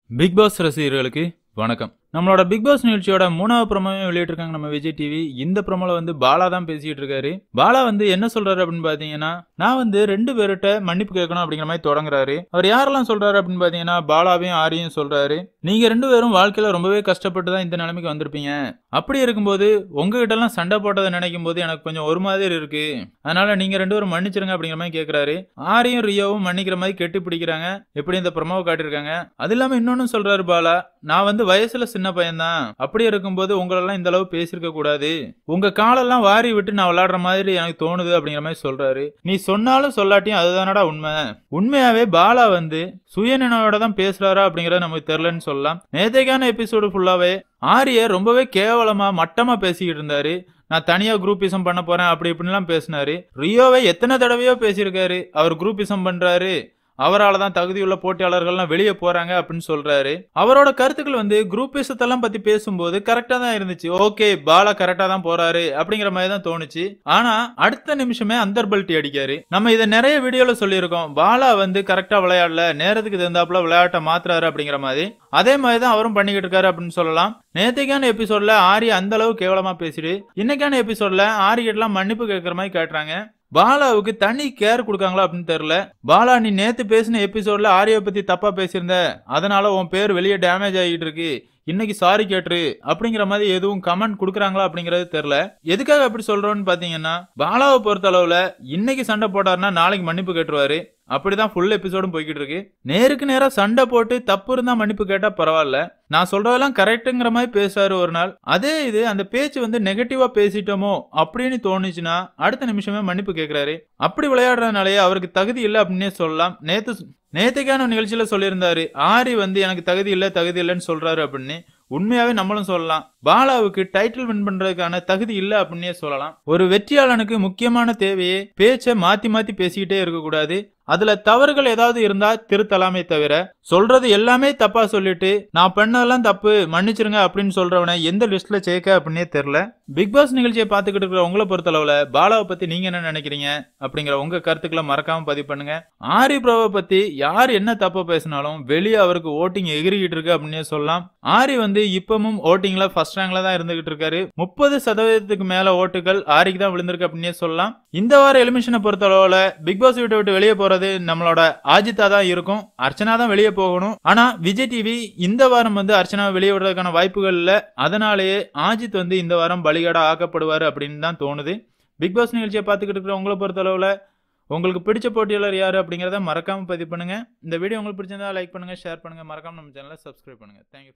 big pass ரசிகர்களுக்கு வணக்கம் நம்மளோட பிக் பாஸ் நிகழ்ச்சியோட மூணாவது ப்ரோமோவே வெளியிட்டிருக்காங்க நம்ம விஜய் டிவி இந்த ப்ரோமோல வந்து பாலா தான் பேசிட்டு இருக்காரு பாலா வந்து என்ன சொல்றாரு அப்படின்னு பாத்தீங்கன்னா நான் வந்து ரெண்டு பேர்கிட்ட மன்னிப்பு கேட்கணும் அப்படிங்கிற மாதிரி தொடங்குறாரு அவர் யாரெல்லாம் சொல்றாரு அப்படின்னு பாத்தீங்கன்னா பாலாவையும் ஆரியும் சொல்றாரு நீங்க ரெண்டு பேரும் வாழ்க்கையில ரொம்பவே கஷ்டப்பட்டு தான் இந்த நிலைமைக்கு வந்திருப்பீங்க அப்படி இருக்கும்போது உங்ககிட்ட எல்லாம் சண்டை போட்டதை நினைக்கும் போது எனக்கு கொஞ்சம் ஒரு மாதிரி இருக்கு அதனால நீங்க ரெண்டு பேரும் மன்னிச்சிருங்க அப்படிங்கிற மாதிரி கேக்குறாரு ஆரியும் ரியோவும் மன்னிக்கிற மாதிரி கெட்டி பிடிக்கிறாங்க எப்படி இந்த ப்ரமோவை காட்டியிருக்காங்க அது இல்லாம இன்னொன்னு சொல்றாரு பாலா நான் வந்து வயசுல சின்ன பையன்தான் அப்படி இருக்கும்போது உங்களெல்லாம் இந்த அளவு பேசியிருக்க கூடாது உங்க காலெல்லாம் வாரி விட்டு நான் விளையாடுற மாதிரி எனக்கு தோணுது அப்படிங்கிற மாதிரி சொல்றாரு நீ சொன்னாலும் சொல்லாட்டியும் அதுதானடா உண்மை உண்மையாவே பாலா வந்து சுயநினைவோட தான் பேசுறாரா அப்படிங்கறது நமக்கு தெரியலன்னு சொல்லலாம் நேத்தைக்கான எபிசோடு ஃபுல்லாவே ஆரிய ரொம்பவே கேவலமா மட்டமா பேசிக்கிட்டு இருந்தாரு நான் தனியா குரூப்பிசம் பண்ண போறேன் அப்படி இப்படின்லாம் பேசினாரு ரியோவை எத்தனை தடவையோ பேசியிருக்காரு அவர் குரூப்பிசம் பண்றாரு அவரால் தான் தகுதியுள்ள போட்டியாளர்கள்லாம் வெளியே போறாங்க அப்படின்னு சொல்றாரு அவரோட கருத்துக்கள் வந்து குரூப்பிசத்தெல்லாம் பத்தி பேசும்போது கரெக்டா தான் இருந்துச்சு ஓகே பாலா கரெக்டா தான் போறாரு அப்படிங்கிற மாதிரி தான் தோணுச்சு ஆனா அடுத்த நிமிஷமே அந்தர்பல்ட்டி அடிக்காரு நம்ம இதை நிறைய வீடியோல சொல்லியிருக்கோம் பாலா வந்து கரெக்டா விளையாடல நேரத்துக்கு தகுந்தாப்புல விளையாட்ட மாத்துறாரு அப்படிங்கிற மாதிரி அதே மாதிரி தான் அவரும் பண்ணிக்கிட்டு இருக்காரு அப்படின்னு சொல்லலாம் நேத்திக்கான எபிசோட்ல ஆரி அந்த அளவு கேவலமா பேசிட்டு இன்னைக்கான எபிசோட்ல ஆரி எல்லாம் மன்னிப்பு கேட்கற மாதிரி காட்டுறாங்க பாலாவுக்கு தனி கேர் கொடுக்காங்களா அப்படின்னு தெரியல பாலா நீ நேத்து பேசின எபிசோட்ல ஆரியை பத்தி தப்பா பேசியிருந்த அதனால உன் பேர் வெளியே டேமேஜ் ஆகிட்டு இருக்கு இன்னைக்கு சாரி கேட்டுரு அப்படிங்கிற மாதிரி எதுவும் கமெண்ட் கொடுக்குறாங்களா அப்படிங்கறது தெரியல எதுக்காக அப்படி சொல்றோம்னு பாத்தீங்கன்னா பாலாவை பொறுத்த அளவுல இன்னைக்கு சண்டை போட்டாருன்னா நாளைக்கு மன்னிப்பு கேட்டுருவாரு அப்படிதான் ஃபுல் எபிசோடும் போய்கிட்டு இருக்கு நேருக்கு நேரா சண்டை போட்டு தப்பு இருந்தா மன்னிப்பு கேட்டா பரவாயில்ல நான் சொல்றதெல்லாம் கரெக்ட்டுங்கிற மாதிரி பேசுறாரு ஒரு நாள் அதே இது அந்த பேச்சு வந்து நெகட்டிவா பேசிட்டோமோ அப்படின்னு தோணுச்சுன்னா அடுத்த நிமிஷமே மன்னிப்பு கேட்கிறாரு அப்படி விளையாடுறதுனாலயே அவருக்கு தகுதி இல்லை அப்படின்னே சொல்லலாம் நேத்து நேத்துக்கான நிகழ்ச்சியில சொல்லியிருந்தாரு ஆரி வந்து எனக்கு தகுதி இல்லை தகுதி இல்லைன்னு சொல்றாரு அப்படின்னு உண்மையாவே நம்மளும் சொல்லலாம் பாலாவுக்கு டைட்டில் வின் பண்றதுக்கான தகுதி இல்ல அப்படின்னே சொல்லலாம் ஒரு வெற்றியாளனுக்கு முக்கியமான தேவையே பேச்சை மாத்தி மாத்தி பேசிக்கிட்டே இருக்க கூடாது அதுல தவறுகள் ஏதாவது இருந்தா திருத்தலாமே தவிர சொல்றது எல்லாமே தப்பா சொல்லிட்டு நான் பண்ணதெல்லாம் தப்பு மன்னிச்சிருங்க அப்படின்னு சொல்றவனை எந்த லிஸ்ட்ல சேர்க்க அப்படின்னே தெரியல பிக் பாஸ் நிகழ்ச்சியை பார்த்துக்கிட்டு இருக்கிற உங்களை பொறுத்தளவுல பாலாவை பத்தி நீங்க என்ன நினைக்கிறீங்க அப்படிங்கிற உங்க கருத்துக்களை மறக்காம பதிவு பண்ணுங்க ஆரி ப்ரோவை பத்தி யார் என்ன தப்பா பேசினாலும் வெளியே அவருக்கு ஓட்டிங் எகிரிக்கிட்டு இருக்கு அப்படின்னே சொல்லலாம் ஆரி வந்து இப்பவும் ஓட்டிங்ல ஃபர்ஸ்ட் ரேங்க்ல தான் இருந்துகிட்டு இருக்காரு முப்பது சதவீதத்துக்கு மேல ஓட்டுகள் ஆரிக்கு தான் விழுந்திருக்கு அப்படின்னே சொல்லலாம் இந்த வார எலிமிஷனை பொறுத்தளவுல பிக் பாஸ் வீட்டை விட்டு வெளியே போறது நம்மளோட ஆஜித்தா தான் இருக்கும் அர்ச்சனா தான் வெளியே போகணும் ஆனா விஜய் டிவி இந்த வாரம் வந்து அர்ச்சனா வெளியே விடுறதுக்கான வாய்ப்புகள் இல்ல அதனாலேயே ஆஜித் வந்து இந்த வாரம் பலிகடா ஆக்கப்படுவாரு அப்படின்னு தான் தோணுது பிக் பாஸ் நிகழ்ச்சியை பார்த்துக்கிட்டு இருக்கிற உங்களை பொறுத்தளவுல உங்களுக்கு பிடிச்ச போட்டியாளர் யாரு அப்படிங்கறத மறக்காம பதிவு பண்ணுங்க இந்த வீடியோ உங்களுக்கு பிடிச்சிருந்தா லைக் பண்ணுங்க ஷேர் பண்ணுங்க மறக்காம நம்ம சேனலை சப்ஸ்கிரைப் பண்ணுங்க தேங்க்யூ